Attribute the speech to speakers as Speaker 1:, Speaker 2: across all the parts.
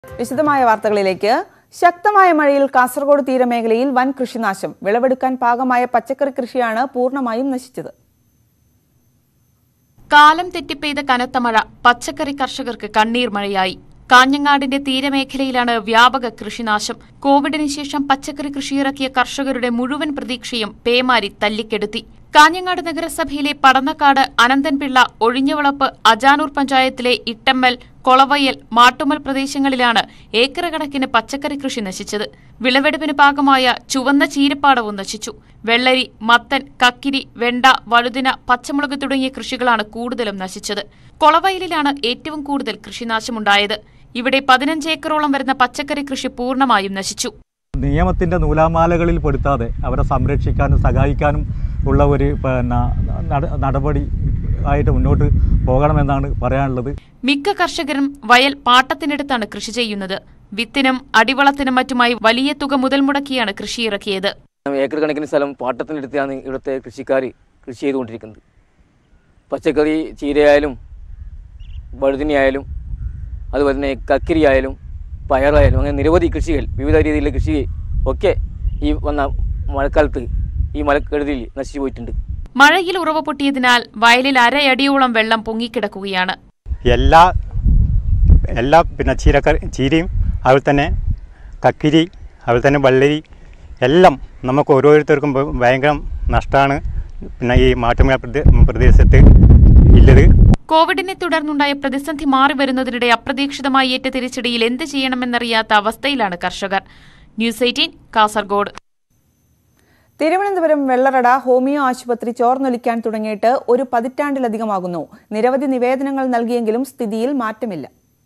Speaker 1: വിശദമായ വാർത്തകളിലേക്ക് ശക്തമായ മഴയിൽ കാസർഗോഡ് തീരമേഖലയിൽ വൻ കൃഷിനാശം വിളവെടുക്കാൻ പാകമായ പച്ചക്കറി കൃഷിയാണ് പൂർണ്ണമായും നശിച്ചത്
Speaker 2: കാലം തെറ്റിപ്പെയ്ത കനത്ത മഴ പച്ചക്കറി കർഷകർക്ക് കണ്ണീർ മഴയായി കാഞ്ഞങ്ങാടിന്റെ തീരമേഖലയിലാണ് വ്യാപക കൃഷിനാശം കോവിഡിന് ശേഷം പച്ചക്കറി കൃഷിയിറക്കിയ കർഷകരുടെ മുഴുവൻ പ്രതീക്ഷയും പേമാരി തല്ലിക്കെടുത്തി കാഞ്ഞങ്ങാട് നഗരസഭയിലെ പടന്നക്കാട് അനന്തൻപിള്ള ഒഴിഞ്ഞവളപ്പ് അജാനൂർ പഞ്ചായത്തിലെ ഇട്ടമ്മൽ കൊളവയൽ മാട്ടുമൽ പ്രദേശങ്ങളിലാണ് ഏക്കർ കണക്കിന് പച്ചക്കറി കൃഷി നശിച്ചത് വിളവെടുപ്പിന് പാകമായ ചുവന്ന ചീരപ്പാടവും നശിച്ചു വെള്ളരി മത്തൻ കക്കിരി വെണ്ട വഴുതിന പച്ചമുളക് തുടങ്ങിയ കൃഷികളാണ് കൂടുതലും നശിച്ചത് കൊളവയലിലാണ് ഏറ്റവും കൂടുതൽ കൃഷിനാശമുണ്ടായത് ഇവിടെ പതിനഞ്ച് ഏക്കറോളം വരുന്ന പച്ചക്കറി കൃഷി പൂർണ്ണമായും നശിച്ചു
Speaker 3: നിയമത്തിൻ്റെ നൂലാമാലകളിൽ പെടുത്താതെ അവരെ സംരക്ഷിക്കാനും സഹായിക്കാനും ഉള്ള ഒരു പിന്നെ നട- നടപടി ആയിട്ട് മുന്നോട്ട് പോകണമെന്നാണ് പറയാനുള്ളത്
Speaker 2: മിക്ക കർഷകരും വയൽ പാട്ടത്തിനെടുത്താണ് കൃഷി ചെയ്യുന്നത് വിത്തിനും അടിവളത്തിനും മറ്റുമായി വലിയ തുക മുതൽ മുടക്കിയാണ് കൃഷി ഇറക്കിയത്
Speaker 4: ഏക്കർ കണക്കിന് സ്ഥലം പാട്ടത്തിനെടുത്താണ് ഇവിടുത്തെ കൃഷിക്കാർ കൃഷി ചെയ്തുകൊണ്ടിരിക്കുന്നത് പച്ചക്കറി ചീരയായാലും വഴുതിനിയായാലും അതുപോലെ തന്നെ കക്കിരി ആയാലും പയറായാലും അങ്ങനെ നിരവധി കൃഷികൾ വിവിധ രീതിയിലുള്ള കൃഷി ഒക്കെ ഈ വന്ന മഴക്കാലത്ത് ഈ മഴക്കെടുതിയിൽ നശിച്ചു പോയിട്ടുണ്ട്
Speaker 2: മഴയിൽ ഉറവ പൊട്ടിയതിനാൽ വയലിൽ അരയടിയോളം വെള്ളം പൊങ്ങിക്കിടക്കുകയാണ്
Speaker 5: എല്ലാ എല്ലാ പിന്നെ ചീരക്കറി ചീരയും അതുപോലെ തന്നെ കക്കിരി അതുപോലെ തന്നെ വെള്ളരി എല്ലാം നമുക്ക് ഓരോരുത്തർക്കും ഭ- ഭയങ്കര നഷ്ടമാണ് പിന്നെ ഈ മാറ്റുമല പ്രദേ പ്രദേശത്ത് ഇല്ലത്
Speaker 2: കോവിഡിനെ തുടർന്നുണ്ടായ പ്രതിസന്ധി മാറി വരുന്നതിനിടെ അപ്രതീക്ഷിതമായി ഏറ്റ തിരിച്ചടിയിൽ എന്ത് ചെയ്യണമെന്നറിയാത്ത അവസ്ഥയിലാണ് കർഷകർ news eighteen Kasaragod
Speaker 1: Thiruvananthapuram Vellarada homeo ആശുപത്രി ചോർന്നൊലിക്കാൻ തുടങ്ങിയിട്ട് ഒരു പതിറ്റാണ്ടിലധികമാകുന്നു നിരവധി നിവേദനങ്ങൾ നൽകിയെങ്കിലും സ്ഥിതിയിൽ മാറ്റമില്ല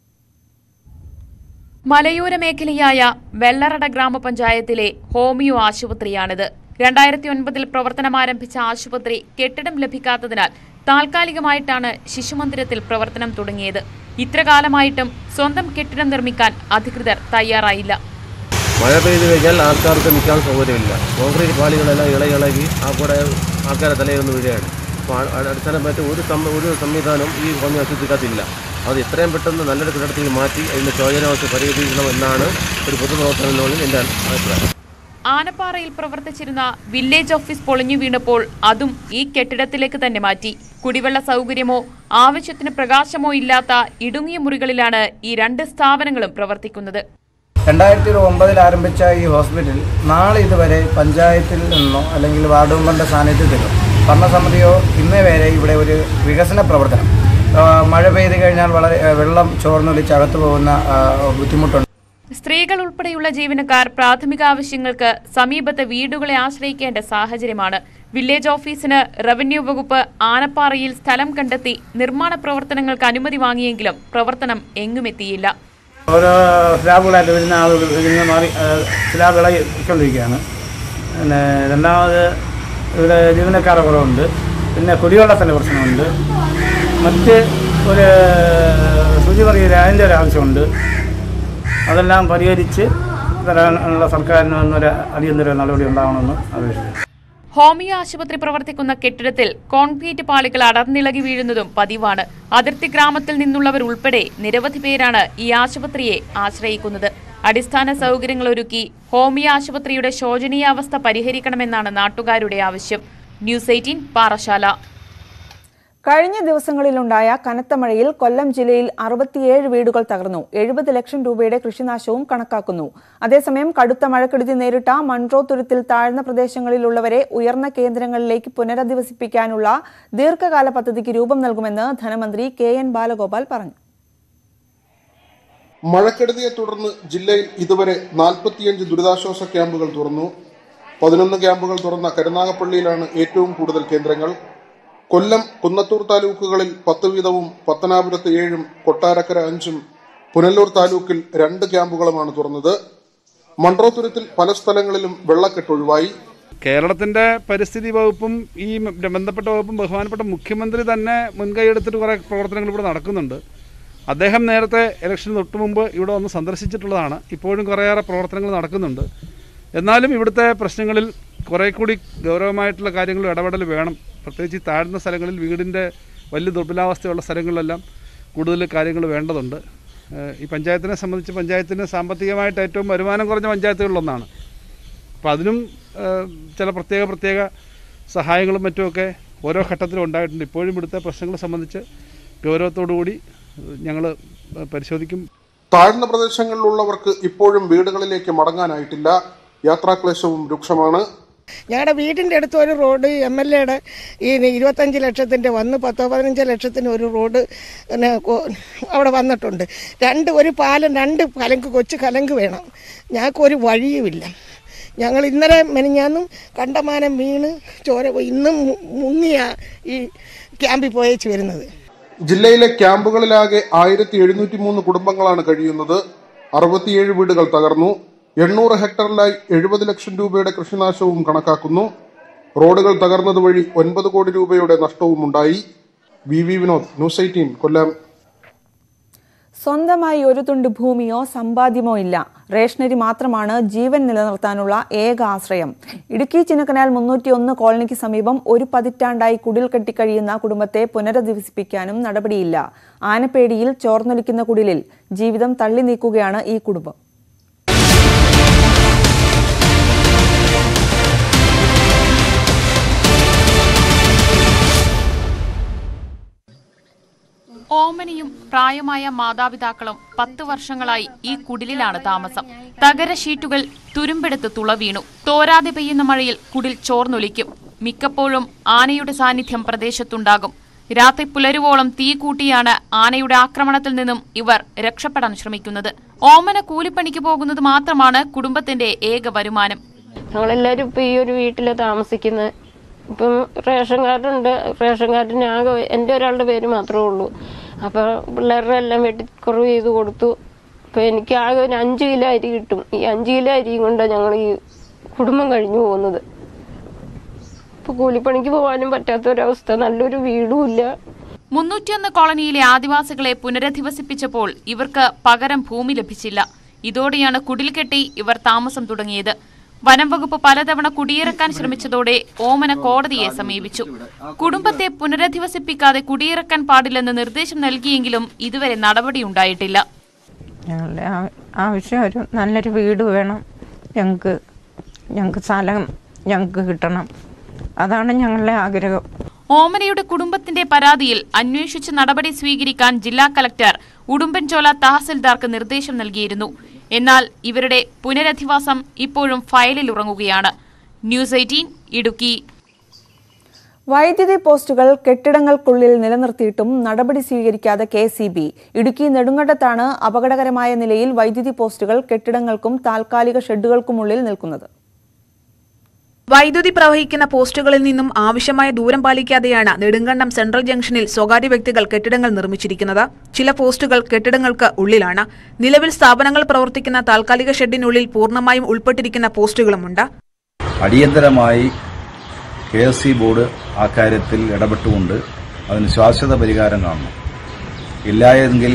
Speaker 2: മലയോര മേഖലയായ വെള്ളറട ഗ്രാമപഞ്ചായത്തിലെ ഹോമിയോ ആശുപത്രിയാണിത് രണ്ടായിരത്തി ഒൻപതിൽ പ്രവർത്തനമാരംഭിച്ച ആശുപത്രി കെട്ടിടം ലഭിക്കാത്തതിനാൽ താൽക്കാലികമായിട്ടാണ് ശിശുമന്ദിരത്തിൽ പ്രവർത്തനം തുടങ്ങിയത് ഇത്രകാലമായിട്ടും സ്വന്തം കെട്ടിടം നിർമ്മിക്കാൻ അധികൃതർ തയ്യാറായില്ല
Speaker 6: മഴ പെയ്ത് കഴിഞ്ഞാൽ ആൾക്കാർക്ക് നിൽക്കാൻ സൗകര്യമില്ല കോൺക്രീറ്റ് പാളികളെല്ലാം ഇളകി ഇളകി ആ കൂടെ ആൾക്കാരെ തലയൊന്ന് വീഴുകയാണ് അപ്പോൾ ആ- ആ- അടിസ്ഥാനമായിട്ട് ഒരു സം ഒരു സംവിധാനം ഈ ഹോമിയോ ആശുപത്രിക്കകത്തില്ല അത് എത്രയും പെട്ടെന്ന് നല്ലൊരു കെട്ടിടത്തിൽ മാറ്റി അതിൻ്റെ ശോചനാവസ്ഥ പരിഹരിക്കണം എന്നാണ് ഒരു പൊതുപ്രവർത്തനം എന്നോളം എൻ്റെ അഭിപ്രായം
Speaker 2: ആനപ്പാറയിൽ പ്രവർത്തിച്ചിരുന്ന വില്ലേജ് ഓഫീസ് പൊളിഞ്ഞു വീണപ്പോൾ അതും ഈ കെട്ടിടത്തിലേക്ക് തന്നെ മാറ്റി കുടിവെള്ള സൗകര്യമോ ആവശ്യത്തിന് പ്രകാശമോ ഇല്ലാത്ത ഇടുങ്ങിയ മുറികളിലാണ് ഈ രണ്ട് സ്ഥാപനങ്ങളും പ്രവർത്തിക്കുന്നത്
Speaker 7: രണ്ടായിരത്തി ഒമ്പതിൽ ആരംഭിച്ച ഈ ഹോസ്പിറ്റൽ നാളെ ഇതുവരെ പഞ്ചായത്തിൽ നിന്നോ അല്ലെങ്കിൽ വാർഡ് മെമ്പറിൻ്റെ സാന്നിധ്യത്തിലോ ഭരണസമിതിയോ ഇന്നേ വരെ ഇവിടെ ഒരു വികസന പ്രവർത്തനം ആ, മഴ പെയ്ത് കഴിഞ്ഞാൽ വളരെ ആ, വെള്ളം ചോർന്നൊലിച്ച് അകത്ത് പോകുന്ന ആ, ബുദ്ധിമുട്ടുണ്ട്
Speaker 2: സ്ത്രീകൾ ഉൾപ്പെടെയുള്ള ജീവനക്കാർ പ്രാഥമിക ആവശ്യങ്ങൾക്ക് സമീപത്തെ വീടുകളെ ആശ്രയിക്കേണ്ട സാഹചര്യമാണ് വില്ലേജ് ഓഫീസിന് റവന്യൂ വകുപ്പ് ആനപ്പാറയിൽ സ്ഥലം കണ്ടെത്തി നിർമ്മാണ പ്രവർത്തനങ്ങൾക്ക് അനുമതി വാങ്ങിയെങ്കിലും പ്രവർത്തനം എങ്ങുമെത്തിയില്ല
Speaker 7: ഓരോ സ്ലാബുകളായിട്ട് വരുന്ന ആളുകൾ ഇങ്ങനെ മാറി സ്ലാബ് ഇളകിക്കൊണ്ടിരിക്കുകയാണ് പിന്നെ രണ്ടാമത് ഇവിടെ ജീവനക്കാരുടെ കുറവുണ്ട് പിന്നെ കുടിവെള്ളത്തിൻ്റെ പ്രശ്നമുണ്ട് മറ്റ് ഒരു ശുചിമുറിയിൽ അതിൻ്റെ ഒരു ആവശ്യമുണ്ട് അതെല്ലാം പരിഹരിച്ച് തരാനുള്ള സർക്കാരിന് ഒന്നൊരു അടിയന്തര നടപടി ഉണ്ടാവണമെന്ന് അപേക്ഷിക്കുന്നു
Speaker 2: ഹോമിയോ ആശുപത്രി പ്രവർത്തിക്കുന്ന കെട്ടിടത്തിൽ കോൺക്രീറ്റ് പാളികൾ അടർന്നിളകി വീഴുന്നതും പതിവാണ് അതിർത്തി ഗ്രാമത്തിൽ നിന്നുള്ളവർ ഉൾപ്പെടെ നിരവധി പേരാണ് ഈ ആശുപത്രിയെ ആശ്രയിക്കുന്നത് അടിസ്ഥാന സൗകര്യങ്ങൾ ഒരുക്കി ഹോമിയോ ആശുപത്രിയുടെ ശോചനീയാവസ്ഥ പരിഹരിക്കണമെന്നാണ് നാട്ടുകാരുടെ ആവശ്യം ന്യൂസ് എയ്റ്റീൻ പാറശാല
Speaker 1: കഴിഞ്ഞ ദിവസങ്ങളിലുണ്ടായ കനത്ത മഴയിൽ കൊല്ലം ജില്ലയിൽ അറുപത്തിയേഴ് വീടുകൾ തകർന്നു എഴുപത് ലക്ഷം രൂപയുടെ കൃഷിനാശവും കണക്കാക്കുന്നു അതേസമയം കടുത്ത മഴക്കെടുതി നേരിട്ട മൺട്രോ തുരുത്തിൽ താഴ്ന്ന പ്രദേശങ്ങളിലുള്ളവരെ ഉയർന്ന കേന്ദ്രങ്ങളിലേക്ക് പുനരധിവസിപ്പിക്കാനുള്ള ദീർഘകാല പദ്ധതിക്ക് രൂപം നൽകുമെന്ന് ധനമന്ത്രി കെ എൻ ബാലഗോപാൽ പറഞ്ഞു
Speaker 8: മഴക്കെടുതിയെ തുടർന്ന് ജില്ലയിൽ ഇതുവരെ നാൽപ്പത്തിയഞ്ച് ദുരിതാശ്വാസ ക്യാമ്പുകൾ തുറന്നു പതിനൊന്ന് ക്യാമ്പുകൾ തുറന്ന കരുനാഗപ്പള്ളിയിലാണ് ഏറ്റവും കൂടുതൽ കേന്ദ്രങ്ങൾ കൊല്ലം കുന്നത്തൂർ താലൂക്കുകളിൽ പത്ത് വീതവും പത്തനാപുരത്ത് ഏഴും കൊട്ടാരക്കര അഞ്ചും പുനലൂർ താലൂക്കിൽ രണ്ട് ക്യാമ്പുകളുമാണ് തുറന്നത് മൺട്രോത്തുരത്തിൽ പല സ്ഥലങ്ങളിലും വെള്ളക്കെട്ടൊഴിവായി
Speaker 9: കേരളത്തിൻ്റെ പരിസ്ഥിതി വകുപ്പും ഈ ബന്ധപ്പെട്ട വകുപ്പും ബഹുമാനപ്പെട്ട മുഖ്യമന്ത്രി തന്നെ മുൻകൈയെടുത്തിട്ട് കുറേ പ്രവർത്തനങ്ങൾ ഇവിടെ നടക്കുന്നുണ്ട് അദ്ദേഹം നേരത്തെ ഇലക്ഷന് തൊട്ട് മുമ്പ് ഇവിടെ വന്ന് സന്ദർശിച്ചിട്ടുള്ളതാണ് ഇപ്പോഴും കുറേയേറെ പ്രവർത്തനങ്ങൾ നടക്കുന്നുണ്ട് എന്നാലും ഇവിടുത്തെ പ്രശ്നങ്ങളിൽ കുറേ കൂടി ഗൗരവമായിട്ടുള്ള കാര്യങ്ങൾ ഇടപെടൽ വേണം പ്രത്യേകിച്ച് ഈ താഴ്ന്ന സ്ഥലങ്ങളിൽ വീടിൻ്റെ വലിയ ദുർബലാവസ്ഥയുള്ള സ്ഥലങ്ങളിലെല്ലാം കൂടുതൽ കാര്യങ്ങൾ വേണ്ടതുണ്ട് ഏഹ് ഈ പഞ്ചായത്തിനെ സംബന്ധിച്ച് പഞ്ചായത്തിന് സാമ്പത്തികമായിട്ട് ഏറ്റവും വരുമാനം കുറഞ്ഞ പഞ്ചായത്തുകളിലൊന്നാണ് അപ്പോൾ അതിനും ഏഹ് ചില പ്രത്യേക പ്രത്യേക സഹായങ്ങളും മറ്റുമൊക്കെ ഓരോ ഘട്ടത്തിലും ഉണ്ടായിട്ടുണ്ട് ഇപ്പോഴും ഇവിടുത്തെ പ്രശ്നങ്ങളെ സംബന്ധിച്ച് ഗൗരവത്തോടുകൂടി ഞങ്ങൾ പരിശോധിക്കും
Speaker 8: താഴ്ന്ന പ്രദേശങ്ങളിലുള്ളവർക്ക് ഇപ്പോഴും വീടുകളിലേക്ക് മടങ്ങാനായിട്ടില്ല യാത്രാക്ലേശവും രൂക്ഷമാണ്
Speaker 10: ഞങ്ങളുടെ വീടിൻ്റെ അടുത്ത് ഒരു റോഡ് എം എൽ എയുടെ ഈ ഇരുപത്തഞ്ച് ലക്ഷത്തിൻ്റെ വന്ന് പത്തോ പതിനഞ്ച് ലക്ഷത്തിന് ഒരു റോഡ് പിന്നെ കൊ- അവിടെ വന്നിട്ടുണ്ട് രണ്ട് ഒരു പാലം രണ്ട് കലങ്ക് കൊച്ചു കലങ്ക് വേണം ഞങ്ങൾക്ക് ഒരു വഴിയുമില്ല ഞങ്ങൾ ഇന്നലെ മെനഞ്ഞാന്നും കണ്ടമാനം വീണ് ചോര പോയി ഇന്നും മു- മുങ്ങിയ ഈ ക്യാമ്പിൽ പോയേച്ച് വരുന്നത്
Speaker 8: ജില്ലയിലെ ക്യാമ്പുകളിലാകെ ആയിരത്തി എഴുന്നൂറ്റി മൂന്ന് കുടുംബങ്ങളാണ് കഴിയുന്നത് അറുപത്തിയേഴ് വീടുകൾ തകർന്നു എണ്ണൂറ് ഹെക്ടറിലായി എഴുപത് ലക്ഷം രൂപയുടെ കൃഷിനാശവും കണക്കാക്കുന്നു റോഡുകൾ തകർന്നത് വഴി ഒൻപത് കോടി രൂപയുടെ നഷ്ടവും ഉണ്ടായി V V Vinod news eighteen Kollam
Speaker 1: സ്വന്തമായി ഒരു തുണ്ട് ഭൂമിയോ സമ്പാദ്യമോ ഇല്ല റേഷനരി മാത്രമാണ് ജീവൻ നിലനിർത്താനുള്ള ഏക ആശ്രയം ഇടുക്കി ചിന്നക്കനാൽ മുന്നൂറ്റി ഒന്ന് കോളനിക്ക് സമീപം ഒരു പതിറ്റാണ്ടായി കുടിൽ കെട്ടിക്കഴിയുന്ന കുടുംബത്തെ പുനരധിവസിപ്പിക്കാനും നടപടിയില്ല ആനപ്പേടിയിൽ ചോർന്നൊലിക്കുന്ന കുടിലിൽ ജീവിതം തള്ളി നീക്കുകയാണ് ഈ കുടുംബം
Speaker 2: ഓമനയും പ്രായമായ മാതാപിതാക്കളും പത്ത് വർഷങ്ങളായി ഈ കുടിലിലാണ് താമസം തകര ഷീറ്റുകൾ തുരുമ്പെടുത്ത് തുളവീണു തോരാതെ പെയ്യുന്ന മഴയിൽ കുടിൽ ചോർന്നൊലിക്കും മിക്കപ്പോഴും ആനയുടെ സാന്നിധ്യം പ്രദേശത്തുണ്ടാകും രാത്രി പുലരുവോളം തീ കൂട്ടിയാണ് ആനയുടെ ആക്രമണത്തിൽ നിന്നും ഇവർ രക്ഷപ്പെടാൻ ശ്രമിക്കുന്നത് ഓമന കൂലിപ്പണിക്ക് പോകുന്നത് മാത്രമാണ് കുടുംബത്തിന്റെ ഏക വരുമാനം
Speaker 11: ഞങ്ങളെല്ലാവരും ഇപ്പം ഈ ഒരു വീട്ടിൽ താമസിക്കുന്നത് ഇപ്പം റേഷൻ കാർഡുണ്ട് റേഷൻ കാർഡിന് ആകെ എൻ്റെ ഒരാളുടെ പേര് മാത്രമേ ഉള്ളൂ അപ്പോൾ പിള്ളേരുടെ എല്ലാം വെട്ടിക്കുറവ് ചെയ്ത് കൊടുത്തു അപ്പോൾ എനിക്ക് ആകെ ഒരു അഞ്ച് കിലോ അരി കിട്ടും ഈ അഞ്ച് കിലോ അരിയും കൊണ്ടാണ് ഞങ്ങൾ ഈ കുടുംബം കഴിഞ്ഞു പോകുന്നത് ഇപ്പോൾ കൂലിപ്പണിക്ക് പോകാനും പറ്റാത്തൊരവസ്ഥ നല്ലൊരു വീടും ഇല്ല
Speaker 2: മുന്നൂറ്റിയൊന്ന് കോളനിയിലെ ആദിവാസികളെ പുനരധിവസിപ്പിച്ചപ്പോൾ ഇവർക്ക് പകരം ഭൂമി ലഭിച്ചില്ല ഇതോടെയാണ് കുടിൽ കെട്ടി ഇവർ താമസം തുടങ്ങിയത് വനം വകുപ്പ് പലതവണ കുടിയിറക്കാൻ ശ്രമിച്ചതോടെ ഓമന കോടതിയെ സമീപിച്ചു കുടുംബത്തെ പുനരധിവസിപ്പിക്കാതെ കുടിയിറക്കാൻ പാടില്ലെന്ന് നിർദ്ദേശം നൽകിയെങ്കിലും ഇതുവരെ നടപടിയുണ്ടായിട്ടില്ല
Speaker 12: ഞങ്ങളുടെ ആ- ആവശ്യം ഒരു നല്ലൊരു വീട് വേണം ഞങ്ങൾക്ക് ഞങ്ങൾക്ക് സ്ഥലം ഞങ്ങൾക്ക് കിട്ടണം അതാണ് ഞങ്ങളുടെ ആഗ്രഹം
Speaker 2: ഓമനയുടെ കുടുംബത്തിന്റെ പരാതിയിൽ അന്വേഷിച്ച് നടപടി സ്വീകരിക്കാൻ ജില്ലാ കലക്ടർ ഉടുമ്പൻചോല തഹസിൽദാർക്ക് നിർദ്ദേശം നൽകിയിരുന്നു എന്നാൽ ഇവരുടെ പുനരധിവാസം ഇപ്പോഴും ഫയലിൽ ഉറങ്ങുകയാണ് ന്യൂസ് എയ്റ്റീൻ ഇടുക്കി
Speaker 1: വൈദ്യുതി പോസ്റ്റുകൾ കെട്ടിടങ്ങൾക്കുള്ളിൽ നിലനിർത്തിയിട്ടും നടപടി സ്വീകരിക്കാതെ കെ സി ബി ഇടുക്കി നെടുങ്കണ്ടത്താണ് അപകടകരമായ നിലയിൽ വൈദ്യുതി പോസ്റ്റുകൾ കെട്ടിടങ്ങൾക്കും താൽക്കാലിക ഷെഡുകൾക്കുമുള്ളിൽ നിൽക്കുന്നത്
Speaker 13: വൈദ്യുതി പ്രവഹിക്കുന്ന പോസ്റ്റുകളിൽ നിന്നും ആവശ്യമായ ദൂരം പാലിക്കാതെയാണ് നെടുങ്കണ്ടം സെൻട്രൽ ജംഗ്ഷനിൽ സ്വകാര്യ വ്യക്തികൾ കെട്ടിടങ്ങൾ നിർമ്മിച്ചിരിക്കുന്നത് ചില പോസ്റ്റുകൾ കെട്ടിടങ്ങൾക്ക് ഉള്ളിലാണ് നിലവിൽ സ്ഥാപനങ്ങൾ പ്രവർത്തിക്കുന്ന താൽക്കാലിക ഷെഡിനുള്ളിൽ പൂർണ്ണമായും ഉൾപ്പെട്ടിരിക്കുന്ന പോസ്റ്റുകളുമുണ്ട്
Speaker 14: അടിയന്തരമായി കെ എസ് സി ബോർഡ് ആ കാര്യത്തിൽ ഇടപെട്ടുകൊണ്ട് അതിന് ശാശ്വത പരിഹാരം കാണണം ഇല്ലായെങ്കിൽ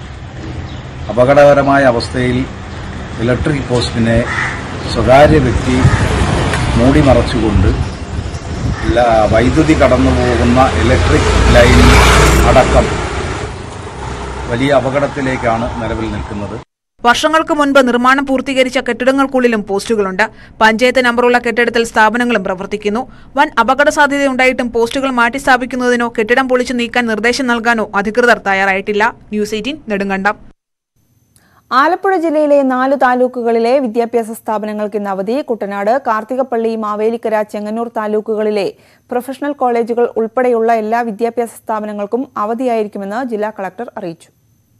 Speaker 14: അപകടകരമായ അവസ്ഥയിൽ ഇലക്ട്രിക് പോസ്റ്റിനെ സ്വകാര്യ വ്യക്തി മൂടിമറച്ചുകൊണ്ട് ല- വൈദ്യുതി കടന്നു പോകുന്ന ഇലക്ട്രിക് ലൈൻ അടക്കം വലിയ അപകടത്തിലേക്കാണ് നിലവിൽ നിൽക്കുന്നത്
Speaker 13: വർഷങ്ങൾക്ക് മുൻപ് നിർമ്മാണം പൂർത്തീകരിച്ച കെട്ടിടങ്ങൾക്കുള്ളിലും പോസ്റ്റുകളുണ്ട് പഞ്ചായത്ത് നമ്പറുള്ള കെട്ടിടത്തിൽ സ്ഥാപനങ്ങളും പ്രവർത്തിക്കുന്നു വൻ അപകട സാധ്യതയുണ്ടായിട്ടും പോസ്റ്റുകൾ മാറ്റി സ്ഥാപിക്കുന്നതിനോ കെട്ടിടം പൊളിച്ചു നീക്കാൻ നിർദ്ദേശം നൽകാനോ അധികൃതർ തയ്യാറായിട്ടില്ല ന്യൂസ് എയ്റ്റീൻ നെടുങ്കണ്ടം
Speaker 1: ആലപ്പുഴ ജില്ലയിലെ നാല് താലൂക്കുകളിലെ വിദ്യാഭ്യാസ സ്ഥാപനങ്ങൾക്ക് ഇന്ന് അവധി കുട്ടനാട് കാർത്തികപ്പള്ളി മാവേലിക്കര ചെങ്ങന്നൂർ താലൂക്കുകളിലെ പ്രൊഫഷണൽ കോളേജുകൾ ഉൾപ്പെടെയുള്ള എല്ലാ വിദ്യാഭ്യാസ സ്ഥാപനങ്ങൾക്കും അവധിയായിരിക്കുമെന്ന് ജില്ലാ കളക്ടർ അറിയിച്ചു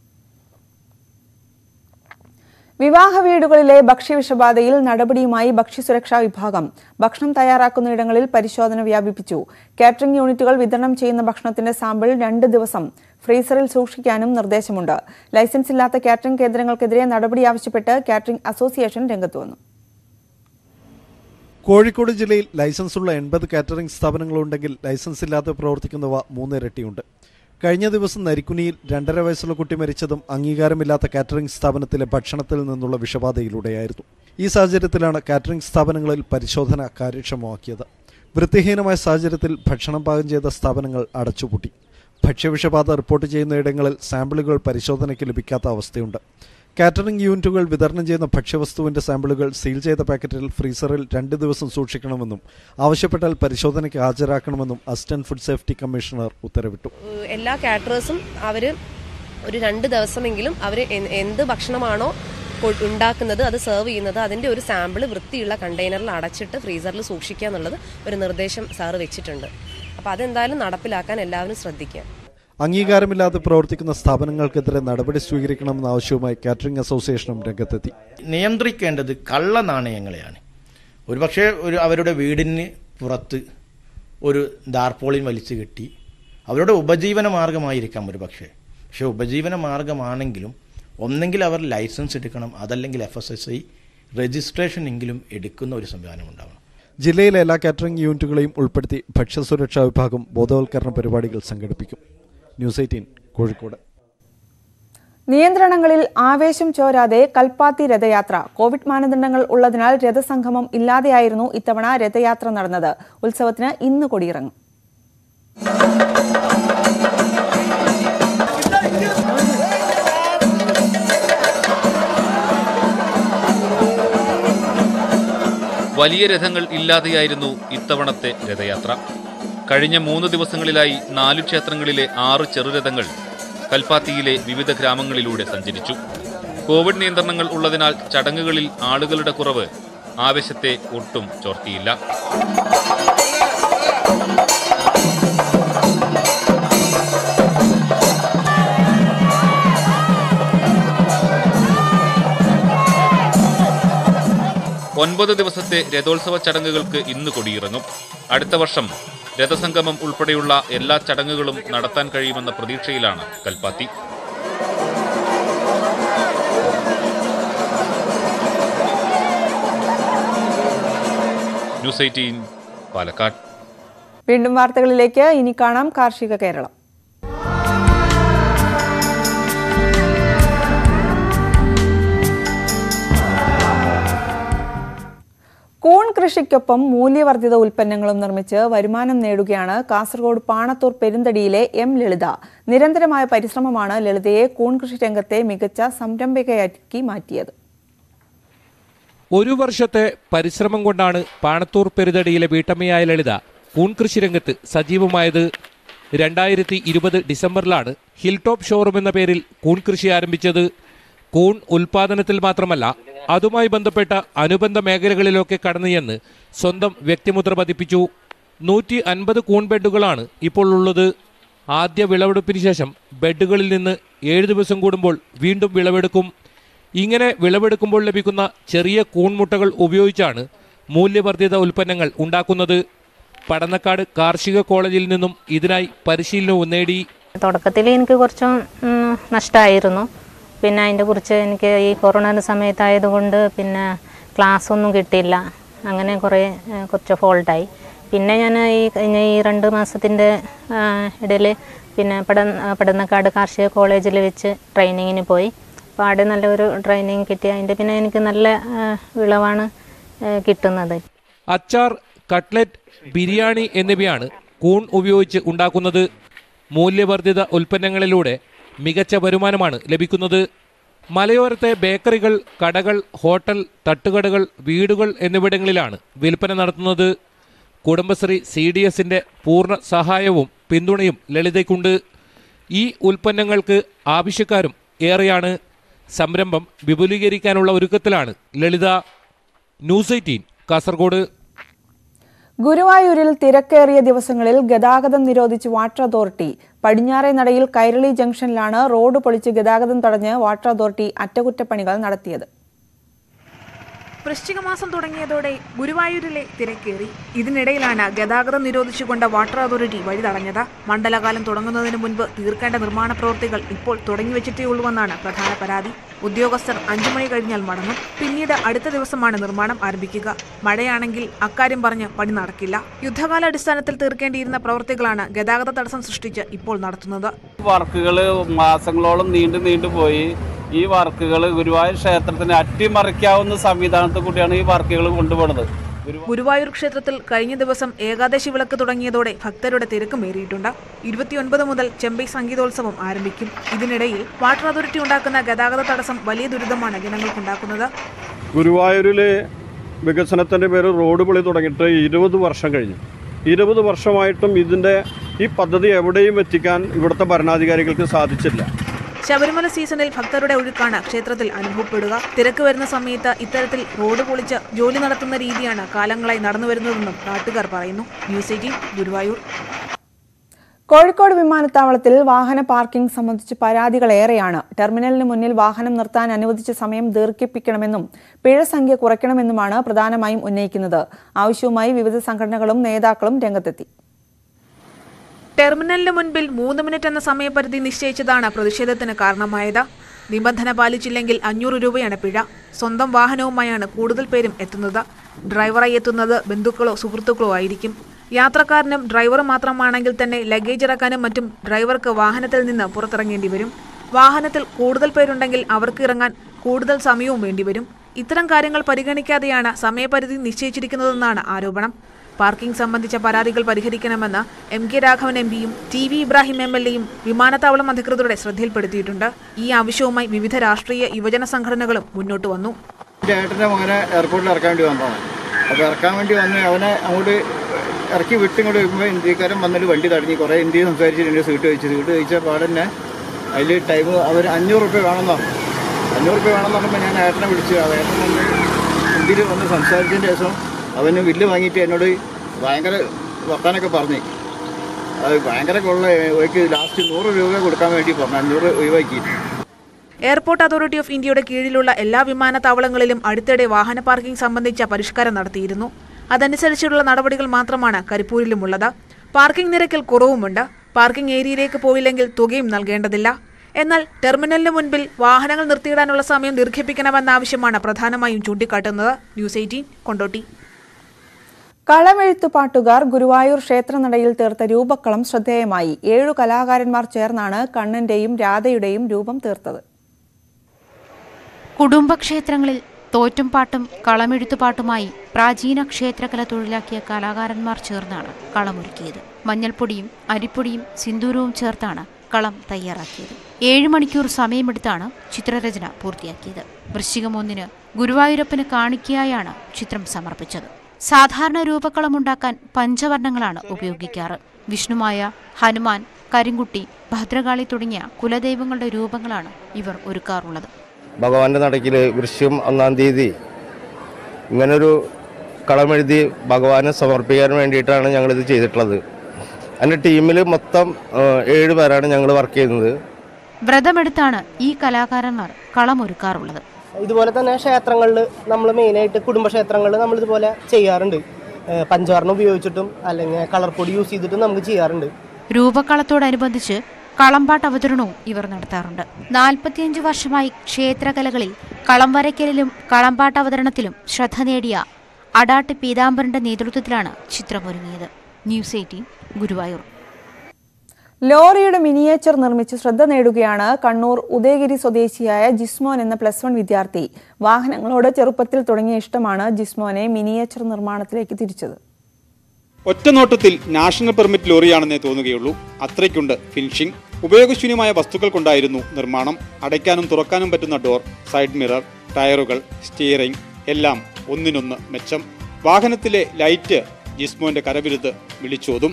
Speaker 1: വിവാഹ വീടുകളിലെ ഭക്ഷ്യവിഷബാധയിൽ നടപടിയുമായി ഭക്ഷ്യസുരക്ഷാ വിഭാഗം ഭക്ഷണം തയ്യാറാക്കുന്നയിടങ്ങളിൽ പരിശോധന വ്യാപിപ്പിച്ചു കാറ്ററിംഗ് യൂണിറ്റുകൾ വിതരണം ചെയ്യുന്ന ഭക്ഷണത്തിന്റെ സാമ്പിൾ രണ്ട് ദിവസം ഫ്രീസറിൽ സൂക്ഷിക്കാനും നിർദ്ദേശമുണ്ട് ലൈസൻസ് ഇല്ലാത്ത കാറ്ററിംഗ് കേന്ദ്രങ്ങൾക്കെതിരെ നടപടി ആവശ്യപ്പെട്ട് കാറ്ററിംഗ് അസോസിയേഷൻ രംഗത്ത് വന്നു
Speaker 15: കോഴിക്കോട് ജില്ലയിൽ ലൈസൻസുള്ള എൺപത് കാറ്ററിംഗ് സ്ഥാപനങ്ങളുണ്ടെങ്കിൽ ലൈസൻസ് ഇല്ലാതെ പ്രവർത്തിക്കുന്നവ മൂന്നിരട്ടിയുണ്ട് കഴിഞ്ഞ ദിവസം നരിക്കുനിയിൽ രണ്ടര വയസ്സുള്ള കുട്ടി മരിച്ചതും അംഗീകാരമില്ലാത്ത കാറ്ററിംഗ് സ്ഥാപനത്തിലെ ഭക്ഷണത്തിൽ നിന്നുള്ള വിഷബാധയിലൂടെയായിരുന്നു ഈ സാഹചര്യത്തിലാണ് കാറ്ററിംഗ് സ്ഥാപനങ്ങളിൽ പരിശോധന കാര്യക്ഷമമാക്കിയത് വൃത്തിഹീനമായ സാഹചര്യത്തിൽ ഭക്ഷണം പാകം ചെയ്ത സ്ഥാപനങ്ങൾ അടച്ചുപൂട്ടി ഭക്ഷ്യവിഷബാധ റിപ്പോർട്ട് ചെയ്യുന്നയിടങ്ങളിൽ സാമ്പിളുകൾ പരിശോധനയ്ക്ക് ലഭിക്കാത്ത അവസ്ഥയുണ്ട് കാറ്ററിംഗ് യൂണിറ്റുകൾ വിതരണം ചെയ്യുന്ന ഭക്ഷ്യവസ്തുവിന്റെ സാമ്പിളുകൾ സീൽ ചെയ്ത പാക്കറ്റിൽ ഫ്രീസറിൽ രണ്ട് ദിവസം സൂക്ഷിക്കണമെന്നും ആവശ്യപ്പെട്ടാൽ പരിശോധനയ്ക്ക് ഹാജരാക്കണമെന്നും അസിസ്റ്റന്റ് ഫുഡ് സേഫ്റ്റി കമ്മീഷണർ ഉത്തരവിട്ടു
Speaker 16: എല്ലാ കാറ്ററേഴ്സും അവർ ഒരു രണ്ട് ദിവസമെങ്കിലും അവർ എന്ത് ഭക്ഷണമാണോ കൊ- ഉണ്ടാക്കുന്നത് അത് സെർവ് ചെയ്യുന്നത് അതിൻ്റെ ഒരു സാമ്പിൾ വൃത്തിയുള്ള കണ്ടെയ്നറിൽ അടച്ചിട്ട് ഫ്രീസറിൽ സൂക്ഷിക്കുക എന്നുള്ളത് ഒരു നിർദ്ദേശം സാറ് വെച്ചിട്ടുണ്ട് അപ്പോൾ അതെന്തായാലും നടപ്പിലാക്കാൻ എല്ലാവരും ശ്രദ്ധിക്കുക
Speaker 15: അംഗീകാരമില്ലാതെ പ്രവർത്തിക്കുന്ന സ്ഥാപനങ്ങൾക്കെതിരെ നടപടി സ്വീകരിക്കണമെന്ന ആവശ്യവുമായി കാറ്ററിംഗ് അസോസിയേഷനും രംഗത്തെത്തി
Speaker 17: നിയന്ത്രിക്കേണ്ടത് കള്ള നാണയങ്ങളെയാണ് ഒരുപക്ഷെ ഒരു അവരുടെ വീടിന് പുറത്ത് ഒരു ദാർപോളിൻ വലിച്ചു കെട്ടി അവരുടെ ഉപജീവന മാർഗമായിരിക്കാം ഒരു പക്ഷേ പക്ഷേ ഉപജീവന മാർഗമാണെങ്കിലും ഒന്നെങ്കിൽ അവർ ലൈസൻസ് എടുക്കണം അതല്ലെങ്കിൽ F S S I registration എങ്കിലും എടുക്കുന്ന ഒരു സംവിധാനം ഉണ്ടാവണം
Speaker 15: ജില്ലയിലെ എല്ലാ കാറ്ററിംഗ് യൂണിറ്റുകളെയും ഉൾപ്പെടുത്തി ഭക്ഷ്യസുരക്ഷാ വിഭാഗം ബോധവൽക്കരണ പരിപാടികൾ സംഘടിപ്പിക്കും ന്യൂസ് എയ്റ്റീൻ കോഴിക്കോട്
Speaker 1: നിയന്ത്രണങ്ങളിൽ ആവേശം ചോരാതെ കൽപ്പാത്തി രഥയാത്ര കോവിഡ് മാനദണ്ഡങ്ങൾ ഉള്ളതിനാൽ രഥസംഗമം ഇല്ലാതെയായിരുന്നു ഇത്തവണ രഥയാത്ര നടന്നത് ഉത്സവത്തിന് ഇന്ന് കൊടിയിറങ്ങും
Speaker 18: വലിയ രഥങ്ങൾ ഇല്ലാതെയായിരുന്നു ഇത്തവണത്തെ രഥയാത്ര കഴിഞ്ഞ മൂന്ന് ദിവസങ്ങളിലായി നാലു ക്ഷേത്രങ്ങളിലെ ആറ് ചെറുരഥങ്ങൾ കൽപ്പാത്തിയിലെ വിവിധ ഗ്രാമങ്ങളിലൂടെ സഞ്ചരിച്ചു കോവിഡ് നിയന്ത്രണങ്ങൾ ഉള്ളതിനാൽ ചടങ്ങുകളിൽ ആളുകളുടെ കുറവ് ആവേശത്തെ ഒട്ടും ചോർത്തിയില്ല ഒൻപത് ദിവസത്തെ രഥോത്സവ ചടങ്ങുകൾക്ക് ഇന്ന് കൊടിയിറങ്ങും അടുത്ത വർഷം രഥസംഗമം ഉൾപ്പെടെയുള്ള എല്ലാ ചടങ്ങുകളും നടത്താൻ കഴിയുമെന്ന പ്രതീക്ഷയിലാണ് കൽപ്പാത്തി ന്യൂസ് എയ്റ്റീൻ പാലക്കാട്
Speaker 1: വീണ്ടും വാർത്തകളിലേക്ക് ഇനി കാണാം കാർഷിക കേരളം കൂൺ കൃഷിക്കൊപ്പം മൂല്യവർദ്ധിത ഉൽപ്പന്നങ്ങളും നിർമ്മിച്ച് വരുമാനം നേടുകയാണ് കാസർഗോഡ് പാണത്തൂർ പെരുന്തടിയിലെ എം ലളിത നിരന്തരമായ പരിശ്രമമാണ് ലളിതയെ കൂൺ കൃഷി രംഗത്തെ മികച്ച സംരംഭകയാക്കി മാറ്റിയത്
Speaker 19: ഒരു വർഷത്തെ പരിശ്രമം കൊണ്ടാണ് പാണത്തൂർ പെരുതടിയിലെ വീട്ടമ്മയായ ലളിത കൂൺ കൃഷി രംഗത്ത് സജീവമായത് രണ്ടായിരത്തി ഇരുപത് ഡിസംബറിലാണ് ഹിൽ ടോപ്പ് ഷോറൂം എന്ന പേരിൽ കൂൺ കൃഷി ആരംഭിച്ചത് കൂൺ ഉൽപാദനത്തിൽ മാത്രമല്ല അതുമായി ബന്ധപ്പെട്ട അനുബന്ധ മേഖലകളിലൊക്കെ കടന്നു ചെന്ന് സ്വന്തം വ്യക്തിമുദ്ര പതിപ്പിച്ചു നൂറ്റി അൻപത് കൂൺ ബെഡുകളാണ് ഇപ്പോൾ ഉള്ളത് ആദ്യ വിളവെടുപ്പിന് ശേഷം ബെഡുകളിൽ നിന്ന് ഏഴ് ദിവസം കൂടുമ്പോൾ വീണ്ടും വിളവെടുക്കും ഇങ്ങനെ വിളവെടുക്കുമ്പോൾ ലഭിക്കുന്ന ചെറിയ കൂൺമുട്ടകൾ ഉപയോഗിച്ചാണ് മൂല്യവർദ്ധിത ഉൽപ്പന്നങ്ങൾ ഉണ്ടാക്കുന്നത് പടന്നക്കാട് കാർഷിക കോളേജിൽ നിന്നും ഇതിനായി പരിശീലനവും നേടി
Speaker 20: തുടക്കത്തിൽ എനിക്ക് കുറച്ചും ഉം, നഷ്ടമായിരുന്നു പിന്നെ അതിൻ്റെ കുറിച്ച് എനിക്ക് ഈ കൊറോണയുടെ സമയത്തായതുകൊണ്ട് പിന്നെ ക്ലാസ് ഒന്നും കിട്ടിയില്ല അങ്ങനെ കുറേ ഏഹ്, കുറച്ച് ഫോൾട്ടായി പിന്നെ ഞാൻ ഈ കഴിഞ്ഞ ഈ രണ്ട് മാസത്തിൻ്റെ ഇടയിൽ പിന്നെ പട പടന്നക്കാട് കാർഷിക കോളേജിൽ വെച്ച് ട്രെയിനിങ്ങിന് പോയി അപ്പോൾ അവിടെ നല്ലൊരു ട്രെയിനിങ് കിട്ടി അതിൻ്റെ പിന്നെ എനിക്ക് നല്ല ഏഹ്, വിളവാണ് ഏഹ്, കിട്ടുന്നത്
Speaker 19: അച്ചാർ കട്ട്ലറ്റ് ബിരിയാണി എന്നിവയാണ് കൂൺ ഉപയോഗിച്ച് ഉണ്ടാക്കുന്നത് മൂല്യവർദ്ധിത ഉൽപ്പന്നങ്ങളിലൂടെ മികച്ച വരുമാനമാണ് ലഭിക്കുന്നത് മലയോരത്തെ ബേക്കറികൾ കടകൾ ഹോട്ടൽ തട്ടുകടകൾ വീടുകൾ എന്നിവിടങ്ങളിലാണ് വിൽപ്പന നടത്തുന്നത് കുടുംബശ്രീ സി ഡി എസിൻ്റെ പൂർണ്ണ സഹായവും പിന്തുണയും ലളിതയ്ക്കുണ്ട് ഈ ഉൽപ്പന്നങ്ങൾക്ക് ആവശ്യക്കാരും ഏറെയാണ് സംരംഭം വിപുലീകരിക്കാനുള്ള ഒരുക്കത്തിലാണ് ലളിത ന്യൂസ് എയ്റ്റീൻ കാസർഗോഡ്
Speaker 1: ഗുരുവായൂരിൽ തിരക്കേറിയ ദിവസങ്ങളിൽ ഗതാഗതം നിരോധിച്ച് വാട്ടർ അതോറിറ്റി പടിഞ്ഞാറേ നടയിൽ കൈരളി ജംഗ്ഷനിലാണ് റോഡ് പൊളിച്ച് ഗതാഗതം തടഞ്ഞ് വാട്ടർ അതോറിറ്റി അറ്റകുറ്റപ്പണികൾ നടത്തിയത്
Speaker 13: വൃശ്ചിക മാസം തുടങ്ങിയതോടെ ഗുരുവായൂരിലെ തിരക്കേറി ഇതിനിടയിലാണ് ഗതാഗതം നിരോധിച്ചുകൊണ്ട് വാട്ടർ അതോറിറ്റി വഴി തടഞ്ഞത് മണ്ഡലകാലം തുടങ്ങുന്നതിന് മുൻപ് തീർക്കേണ്ട നിർമ്മാണ പ്രവൃത്തികൾ ഇപ്പോൾ തുടങ്ങിവെച്ചിട്ടേയുള്ളൂവെന്നാണ് പ്രധാന പരാതി ഉദ്യോഗസ്ഥർ അഞ്ചു മണി കഴിഞ്ഞാൽ മടങ്ങും പിന്നീട് അടുത്ത ദിവസമാണ് നിർമ്മാണം ആരംഭിക്കുക മഴയാണെങ്കിൽ അക്കാര്യം പറഞ്ഞ് പണി നടക്കില്ല യുദ്ധകാലാടിസ്ഥാനത്തിൽ തീർക്കേണ്ടിയിരുന്ന പ്രവൃത്തികളാണ് ഗതാഗത തടസ്സം സൃഷ്ടിച്ച് ഇപ്പോൾ നടത്തുന്നത്
Speaker 21: വർക്കുകൾ മാസങ്ങളോളം നീണ്ടു നീണ്ടു പോയി ഈ വർക്കുകൾ ഗുരുവായൂർ ക്ഷേത്രത്തിന് അട്ടിമറിക്കാവുന്ന സംവിധാനത്തിൽ കൂടിയാണ് ഈ വർക്കുകൾ കൊണ്ടുപോകുന്നത്
Speaker 13: ഗുരുവായൂർ ക്ഷേത്രത്തിൽ കഴിഞ്ഞ ദിവസം ഏകാദശി വിളക്ക് തുടങ്ങിയതോടെ ഭക്തരുടെ തിരക്കുമേറിയിട്ടുണ്ട് ഇരുപത്തിയൊൻപത് മുതൽ ചെമ്പൈ സംഗീതോത്സവം ആരംഭിക്കും ഇതിനിടയിൽ വാട്ടർ അതോറിറ്റി ഉണ്ടാക്കുന്ന ഗതാഗത തടസ്സം വലിയ ദുരിതമാണ് ജനങ്ങൾക്കുണ്ടാക്കുന്നത്
Speaker 3: ഗുരുവായൂരിലെ വികസനത്തിൻ്റെ പേര് റോഡ് പൊളി തുടങ്ങിയിട്ട് ഇരുപത് വർഷം കഴിഞ്ഞു ഇരുപത് വർഷമായിട്ടും ഇതിൻ്റെ ഈ പദ്ധതി എവിടെയും എത്തിക്കാൻ ഇവിടുത്തെ ഭരണാധികാരികൾക്ക് സാധിച്ചില്ല
Speaker 13: ശബരിമല സീസണിൽ ഭക്തരുടെ ഒഴുക്കാണ് ക്ഷേത്രത്തിൽ അനുഭവപ്പെടുക തിരക്ക് വരുന്ന സമയത്ത് ഇത്തരത്തിൽ റോഡ് പൊളിച്ച് ജോലി നടത്തുന്ന രീതിയാണ് കാലങ്ങളായി നടന്നുവരുന്നതെന്നും നാട്ടുകാർ പറയുന്നു ന്യൂസ് എയ്റ്റീൻ ഗുരുവായൂർ
Speaker 1: കോഴിക്കോട് വിമാനത്താവളത്തിൽ വാഹന പാർക്കിംഗ് സംബന്ധിച്ച് പരാതികൾ ഏറെയാണ് ടെർമിനലിന് മുന്നിൽ വാഹനം നിർത്താൻ അനുവദിച്ച സമയം ദീർഘിപ്പിക്കണമെന്നും പിഴ സംഖ്യ കുറയ്ക്കണമെന്നുമാണ് പ്രധാനമായും ഉന്നയിക്കുന്നത് ആവശ്യവുമായി വിവിധ സംഘടനകളും നേതാക്കളും രംഗത്തെത്തി
Speaker 13: ടെർമിനലിന് മുൻപിൽ മൂന്ന് മിനിറ്റ് എന്ന സമയപരിധി നിശ്ചയിച്ചതാണ് പ്രതിഷേധത്തിന് കാരണമായത് നിബന്ധന പാലിച്ചില്ലെങ്കിൽ അഞ്ഞൂറ് രൂപയാണ് പിഴ സ്വന്തം വാഹനവുമായാണ് കൂടുതൽ പേരും എത്തുന്നത് ഡ്രൈവറായി എത്തുന്നത് ബന്ധുക്കളോ സുഹൃത്തുക്കളോ ആയിരിക്കും യാത്രക്കാരനും ഡ്രൈവറും മാത്രമാണെങ്കിൽ തന്നെ ലഗേജ് ഇറക്കാനും മറ്റും ഡ്രൈവർക്ക് വാഹനത്തിൽ നിന്ന് പുറത്തിറങ്ങേണ്ടി വരും വാഹനത്തിൽ കൂടുതൽ പേരുണ്ടെങ്കിൽ അവർക്ക് ഇറങ്ങാൻ കൂടുതൽ സമയവും വേണ്ടിവരും ഇത്തരം കാര്യങ്ങൾ പരിഗണിക്കാതെയാണ് സമയപരിധി നിശ്ചയിച്ചിരിക്കുന്നതെന്നാണ് ആരോപണം പാർക്കിംഗ് സംബന്ധിച്ച പരാതികൾ പരിഹരിക്കണമെന്ന് എം കെ രാഘവൻ എം പിയും T V Ibrahim M L എയും വിമാനത്താവളം അധികൃതരുടെ ശ്രദ്ധയിൽപ്പെടുത്തിയിട്ടുണ്ട് ഈ ആവശ്യവുമായി വിവിധ രാഷ്ട്രീയ യുവജന സംഘടനകളും മുന്നോട്ട് വന്നു
Speaker 22: എൻ്റെ ഏട്ടൻ്റെ മകനെ എയർപോർട്ടിൽ ഇറക്കാൻ വേണ്ടി വന്നതാണ് അപ്പോൾ ഇറക്കാൻ വേണ്ടി വന്ന് അവനെ അങ്ങോട്ട് ഇറക്കി വിട്ട് ഇങ്ങോട്ട് വരുമ്പോൾ ഇന്ത്യക്കാരൻ വന്നിട്ട് വണ്ടി തടഞ്ഞി കുറേ ഇന്ത്യ സംസാരിച്ചിട്ടുണ്ട് സീറ്റ് കഴിച്ച് സീറ്റ് കഴിച്ച പാടന്നെ അതിൽ ടൈം അവർ അഞ്ഞൂറ് റുപ്യ വേണമെന്ന് പറഞ്ഞു അഞ്ഞൂറ് റുപ്യ വേണമെന്ന് പറഞ്ഞപ്പോൾ ഞാൻ ഏട്ടനെ വിളിച്ചു ആ ഏട്ടൻ വന്ന് ഹിന്ദിയിൽ വന്ന് സംസാരിച്ചതിന് ശേഷം അവന് ബില്ല് വാങ്ങിയിട്ട് എന്നോട് ഭയങ്കര വർത്താനൊക്കെ പറഞ്ഞു അത് ഭയങ്കര കൊള്ള ഒഴിക്ക് ലാസ്റ്റ് നൂറ് രൂപ കൊടുക്കാൻ വേണ്ടി പറഞ്ഞു അഞ്ഞൂറ് ഒഴിവാക്കി
Speaker 13: എയർപോർട്ട് അതോറിറ്റി ഓഫ് ഇന്ത്യയുടെ കീഴിലുള്ള എല്ലാ വിമാനത്താവളങ്ങളിലും അടുത്തിടെ വാഹന പാർക്കിംഗ് സംബന്ധിച്ച പരിഷ്കാരം നടത്തിയിരുന്നു അതനുസരിച്ചുള്ള നടപടികൾ മാത്രമാണ് കരിപ്പൂരിലുമുള്ളത് പാർക്കിംഗ് നിരക്കിൽ കുറവുമുണ്ട് പാർക്കിംഗ് ഏരിയയിലേക്ക് പോയില്ലെങ്കിൽ തുകയും നൽകേണ്ടതില്ല എന്നാൽ ടെർമിനലിന് മുൻപിൽ വാഹനങ്ങൾ നിർത്തിയിടാനുള്ള സമയം ദീർഘിപ്പിക്കണമെന്ന ആവശ്യമാണ് പ്രധാനമായും ചൂണ്ടിക്കാട്ടുന്നത് ന്യൂസ് എയ്റ്റീൻ കൊണ്ടോട്ടി
Speaker 1: കളമെഴുത്തുപാട്ടുകാർ ഗുരുവായൂർ ക്ഷേത്രനടയിൽ തീർത്ത രൂപക്കളം ശ്രദ്ധേയമായി ഏഴു കലാകാരന്മാർ ചേർന്നാണ് കണ്ണന്റെയും രാധയുടെയും രൂപം തീർത്തത്
Speaker 23: കുടുംബക്ഷേത്രങ്ങളിൽ തോറ്റുംപാട്ടും കളമെഴുത്തുപാട്ടുമായി പ്രാചീന ക്ഷേത്രകല തൊഴിലാക്കിയ കലാകാരന്മാർ ചേർന്നാണ് കളമൊരുക്കിയത് മഞ്ഞൾപ്പൊടിയും അരിപ്പൊടിയും സിന്ദൂരവും ചേർത്താണ് കളം തയ്യാറാക്കിയത് ഏഴ് മണിക്കൂർ സമയമെടുത്താണ് ചിത്രരചന പൂർത്തിയാക്കിയത് വൃശ്ചികം ഒന്നിന് ഗുരുവായൂരപ്പന് കാണിക്കയായാണ് ചിത്രം സമർപ്പിച്ചത് സാധാരണ രൂപക്കളമുണ്ടാക്കാൻ പഞ്ചവർണ്ണങ്ങളാണ് ഉപയോഗിക്കാറ് വിഷ്ണുമായ ഹനുമാൻ കരിങ്കുട്ടി ഭദ്രകാളി തുടങ്ങിയ കുലദൈവങ്ങളുടെ രൂപങ്ങളാണ് ഇവർ ഒരുക്കാറുള്ളത്
Speaker 24: ഭഗവാന്റെ നടക്കിൽ വൃശ്യം ഒന്നാം തീയതി ഇങ്ങനൊരു കളമെഴുതി ഭഗവാനെ സമർപ്പിക്കാൻ വേണ്ടിയിട്ടാണ് ഞങ്ങളിത് ചെയ്തിട്ടുള്ളത് എൻ്റെ ടീമിൽ മൊത്തം ആ, ഏഴ് പേരാണ് ഞങ്ങൾ വർക്ക് ചെയ്യുന്നത്
Speaker 23: വ്രതമെടുത്താണ് ഈ കലാകാരന്മാർ കളമൊരുക്കാറുള്ളത്
Speaker 25: ഇതുപോലെ തന്നെ ക്ഷേത്രങ്ങളിൽ നമ്മൾ മെയിനായിട്ട് കുടുംബക്ഷേത്രങ്ങളിൽ നമ്മൾ ഇതുപോലെ ചെയ്യാറുണ്ട് ഏഹ് പഞ്ചവർണ്ണം ഉപയോഗിച്ചിട്ടും അല്ലെങ്കിൽ കളർ പൊടി യൂസ് ചെയ്തിട്ടും നമുക്ക് ചെയ്യാറുണ്ട്
Speaker 23: രൂപക്കളത്തോടനുബന്ധിച്ച് കളമ്പാട്ട് അവതരണവും ഇവർ നടത്താറുണ്ട് നാൽപ്പത്തിയഞ്ച് വർഷമായി ക്ഷേത്രകലകളിൽ കളം വരയ്ക്കലിലും കളമ്പാട്ട് അവതരണത്തിലും ശ്രദ്ധ നേടിയ അടാട്ട് പീതാംബരന്റെ നേതൃത്വത്തിലാണ് ചിത്രമൊരുങ്ങിയത് ന്യൂസ് എയ്റ്റീൻ ഗുരുവായൂർ
Speaker 1: ലോറിയുടെ മിനിയേച്ചർ നിർമ്മിച്ച് ശ്രദ്ധ നേടുകയാണ് കണ്ണൂർ ഉദയഗിരി സ്വദേശിയായ ജിസ്മോൻ എന്ന പ്ലസ് വൺ വിദ്യാർത്ഥി വാഹനങ്ങളോട് ചെറുപ്പത്തിൽ തുടങ്ങിയ ഇഷ്ടമാണ് ജിസ്മോനെ മിനിയേച്ചർ നിർമ്മാണത്തിലേക്ക് തിരിച്ചത്
Speaker 26: ഒറ്റനോട്ടത്തിൽ നാഷണൽ പെർമിറ്റ് ലോറിയാണെന്നേ തോന്നുകയുള്ളൂ അത്രയ്ക്കുണ്ട് ഫിനിഷിംഗ് ഉപയോഗശൂന്യമായ വസ്തുക്കൾ കൊണ്ടായിരുന്നു നിർമ്മാണം അടയ്ക്കാനും തുറക്കാനും പറ്റുന്ന ഡോർ സൈഡ് മിറർ ടയറുകൾ സ്റ്റിയറിംഗ് എല്ലാം ഒന്നിനൊന്ന് മെച്ചം വാഹനത്തിലെ ലൈറ്റ് ജിസ്മോന്റെ കരവിരുത് വിളിച്ചോതും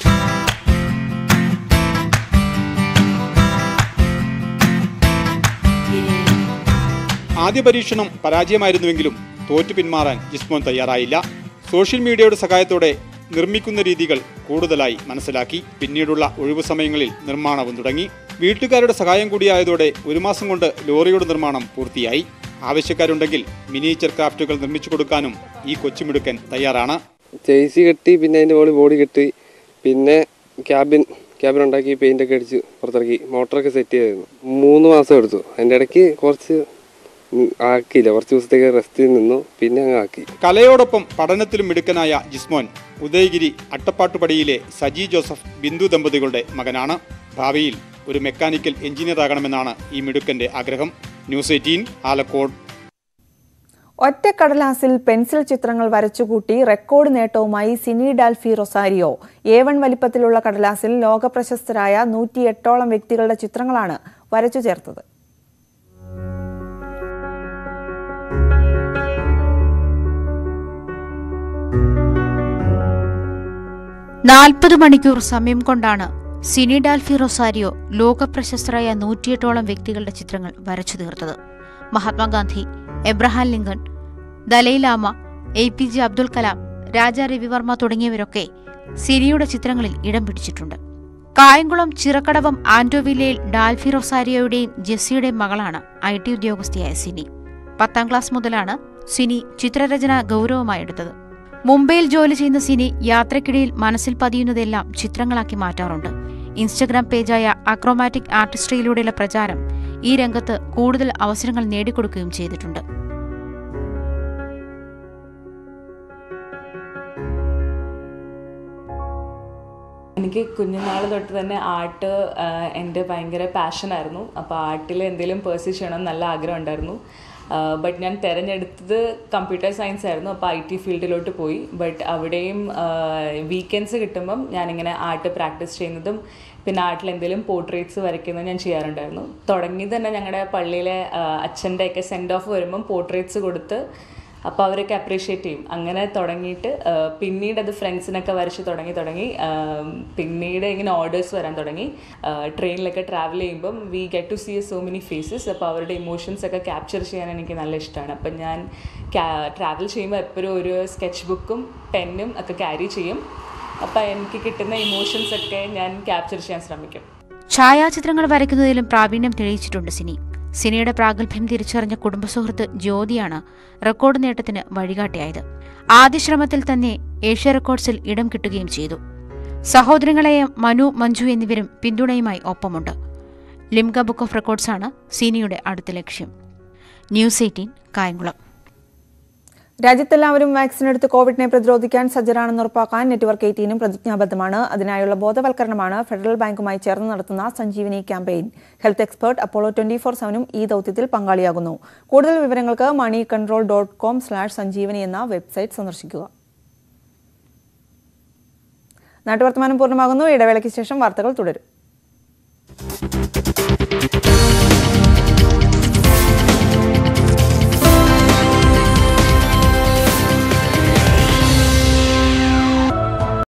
Speaker 26: ആദ്യ പരീക്ഷണം പരാജയമായിരുന്നുവെങ്കിലും തോറ്റു പിന്മാറാൻ ജിസ്മോൻ തയ്യാറായില്ല സോഷ്യൽ മീഡിയയുടെ സഹായത്തോടെ നിർമ്മിക്കുന്ന രീതികൾ കൂടുതലായി മനസ്സിലാക്കി പിന്നീടുള്ള ഒഴിവു സമയങ്ങളിൽ നിർമ്മാണവും തുടങ്ങി വീട്ടുകാരുടെ സഹായം കൂടിയായതോടെ ഒരു മാസം കൊണ്ട് ലോറിയുടെ നിർമ്മാണം പൂർത്തിയായി ആവശ്യക്കാരുണ്ടെങ്കിൽ മിനിയേച്ചർ ക്രാഫ്റ്റുകൾ നിർമ്മിച്ചു കൊടുക്കാനും ഈ കൊച്ചുമിടുക്കൻ തയ്യാറാണ്
Speaker 27: ചേസി കെട്ടി പിന്നെ അതിൻ്റെ മുകളിൽ ബോഡി കെട്ടി പിന്നെ ക്യാബിൻ ക്യാബിൻ ഉണ്ടാക്കി പെയിൻ്റ് ഒക്കെ അടിച്ച് പുറത്തിറക്കി മോട്ടറൊക്കെ സെറ്റ് ചെയ്തായിരുന്നു മൂന്ന് മാസം എടുത്തു അതിൻ്റെ ഇടയ്ക്ക് കുറച്ച് ഉം, ആക്കിയില്ല കുറച്ച് ദിവസത്തേക്ക് റെസ്റ്റിൽ നിന്നു പിന്നെ അങ്ങ് ആക്കി
Speaker 26: കലയോടൊപ്പം പഠനത്തിലും മിടുക്കനായ ജിസ്മോൻ ഉദയഗിരി അട്ടപ്പാട്ടുപടിയിലെ സജി ജോസഫ് ബിന്ദു ദമ്പതികളുടെ മകനാണ് ഭാവിയിൽ ഒരു മെക്കാനിക്കൽ എഞ്ചിനീയർ ആകണമെന്നാണ് ഈ മിടുക്കന്റെ ആഗ്രഹം ന്യൂസ് എയ്റ്റീൻ ആലക്കോട്
Speaker 1: ഒറ്റക്കടലാസിൽ പെൻസിൽ ചിത്രങ്ങൾ വരച്ചുകൂട്ടി റെക്കോർഡ് നേട്ടവുമായി സിനി ഡാൽഫി റൊസാരിയോ എ വൺ വലിപ്പത്തിലുള്ള കടലാസിൽ ലോകപ്രശസ്തരായ നൂറ്റിയെട്ടോളം വ്യക്തികളുടെ ചിത്രങ്ങളാണ് വരച്ചു ചേർത്തത്
Speaker 23: നാൽപ്പത് മണിക്കൂർ സമയം കൊണ്ടാണ് സിനി ഡാൽഫി റൊസാരിയോ ലോകപ്രശസ്തരായ നൂറ്റിയെട്ടോളം വ്യക്തികളുടെ ചിത്രങ്ങൾ വരച്ചു തീർത്തത് Mahatma Gandhi Abraham Lincoln Dalai Lama A P J Abdul Kalam Raja Ravi Varma തുടങ്ങിയവരൊക്കെ സിനിയുടെ ചിത്രങ്ങളിൽ ഇടം പിടിച്ചിട്ടുണ്ട് കായംകുളം ചിറക്കടവം ആന്റോവില്ലയിൽ ഡാൽഫി റൊസാരിയോയുടെയും ജെസ്സിയുടെയും മകളാണ് ഐ ടി ഉദ്യോഗസ്ഥയായ സിനി പത്താം ക്ലാസ് മുതലാണ് സിനി ചിത്രരചന ഗൗരവമായി എടുത്തത് മുംബൈയിൽ ജോലി ചെയ്യുന്ന സിനി യാത്രക്കിടയിൽ മനസ്സിൽ പതിയുന്നതെല്ലാം ചിത്രങ്ങളാക്കി മാറ്റാറുണ്ട് ഇൻസ്റ്റഗ്രാം പേജായ അക്രോമാറ്റിക് ആർട്ടിസ്ട്രിയിലൂടെയുള്ള പ്രചാരം ഈ രംഗത്ത് കൂടുതൽ അവസരങ്ങൾ നേടിക്കൊടുക്കുകയും ചെയ്തിട്ടുണ്ട്
Speaker 4: എനിക്ക് കുഞ്ഞുനാൾ തൊട്ട് തന്നെ ആർട്ട് എൻ്റെ ഭയങ്കര പാഷനായിരുന്നു അപ്പോൾ ആർട്ടിൽ എന്തെങ്കിലും പേഴ്സി ചെയ്യണം എന്ന് നല്ല ആഗ്രഹം ഉണ്ടായിരുന്നു ബട്ട് ഞാൻ തിരഞ്ഞെടുത്തത് കമ്പ്യൂട്ടർ സയൻസ് ആയിരുന്നു അപ്പോൾ ഐ ടി ഫീൽഡിലോട്ട് പോയി ബട്ട് അവിടെയും വീക്കെൻഡ്സ് കിട്ടുമ്പം ഞാനിങ്ങനെ ആർട്ട് പ്രാക്ടീസ് ചെയ്യുന്നതും പിന്നെ ആർട്ടിൽ എന്തെങ്കിലും പോർട്രേറ്റ്സ് വരയ്ക്കുന്നത് ഞാൻ ചെയ്യാറുണ്ടായിരുന്നു തുടങ്ങിയത് തന്നെ ഞങ്ങളുടെ പള്ളിയിലെ അച്ഛൻ്റെയൊക്കെ സെൻഡ് ഓഫ് വരുമ്പം പോർട്രേറ്റ്സ് കൊടുത്ത് അപ്പോൾ അവരൊക്കെ അപ്രീഷിയേറ്റ് ചെയ്യും അങ്ങനെ തുടങ്ങിയിട്ട് ആ, പിന്നീട് അത് ഫ്രണ്ട്സിനൊക്കെ വരച്ച് തുടങ്ങി തുടങ്ങി ആ, പിന്നീട് ഇങ്ങനെ ഓർഡേഴ്സ് വരാൻ തുടങ്ങി ട്രെയിനിലൊക്കെ ട്രാവൽ ചെയ്യുമ്പം we get to see so many faces അപ്പോൾ അവരുടെ ഇമോഷൻസ് ഒക്കെ ക്യാപ്ചർ ചെയ്യാൻ എനിക്ക് നല്ല ഇഷ്ടമാണ് അപ്പം ഞാൻ ട്രാവൽ ചെയ്യുമ്പോൾ എപ്പോഴും ഒരു സ്കെച്ച് ബുക്കും പെന്നും ഒക്കെ ക്യാരി ചെയ്യും അപ്പോൾ എനിക്ക് കിട്ടുന്ന ഇമോഷൻസ് ഒക്കെ ഞാൻ ക്യാപ്ചർ ചെയ്യാൻ ശ്രമിക്കും
Speaker 23: ഛായാചിത്രങ്ങൾ വരയ്ക്കുന്നതിലും പ്രാവീണ്യം തെളിയിച്ചിട്ടുണ്ട് സിനി സിനിയുടെ പ്രാഗൽഭ്യം തിരിച്ചറിഞ്ഞ കുടുംബസുഹൃത്ത് ജ്യോതിയാണ് റെക്കോർഡ് നേട്ടത്തിന് വഴികാട്ടിയായത് ആദ്യ ശ്രമത്തിൽ തന്നെ ഏഷ്യ റെക്കോർഡ്സിൽ ഇടം കിട്ടുകയും ചെയ്തു സഹോദരങ്ങളായ മനു മഞ്ജു എന്നിവരും പിന്തുണയുമായി ഒപ്പമുണ്ട് ലിംഗ ബുക്ക് ഓഫ് റെക്കോർഡ്സാണ് സിനിയുടെ അടുത്ത ലക്ഷ്യം ന്യൂസ് എയ്റ്റീൻ കായംകുളം
Speaker 1: രാജ്യത്തെല്ലാവരും വാക്സിൻ എടുത്ത് കോവിഡിനെ പ്രതിരോധിക്കാൻ സജ്ജരാണെന്ന് ഉറപ്പാക്കാൻ നെറ്റ്വർക്ക് എയ്റ്റീനും പ്രതിജ്ഞാബദ്ധമാണ് അതിനായുള്ള ബോധവൽക്കരണമാണ് ഫെഡറൽ ബാങ്കുമായി ചേർന്ന് നടത്തുന്ന Sanjeevani campaign health expert Apollo twenty four സെവനും ഈ ദൌത്യത്തിൽ പങ്കാളിയാകുന്നു കൂടുതൽ വിവരങ്ങൾക്ക് money control dot com slash Sanjeevani എന്ന വെബ്സൈറ്റ് സന്ദർശിക്കുക നാട്ടുവർത്തമാനം പൂർണ്ണമാകുന്നു ഇടവേളയ്ക്ക് ശേഷം വാർത്തകൾ തുടരും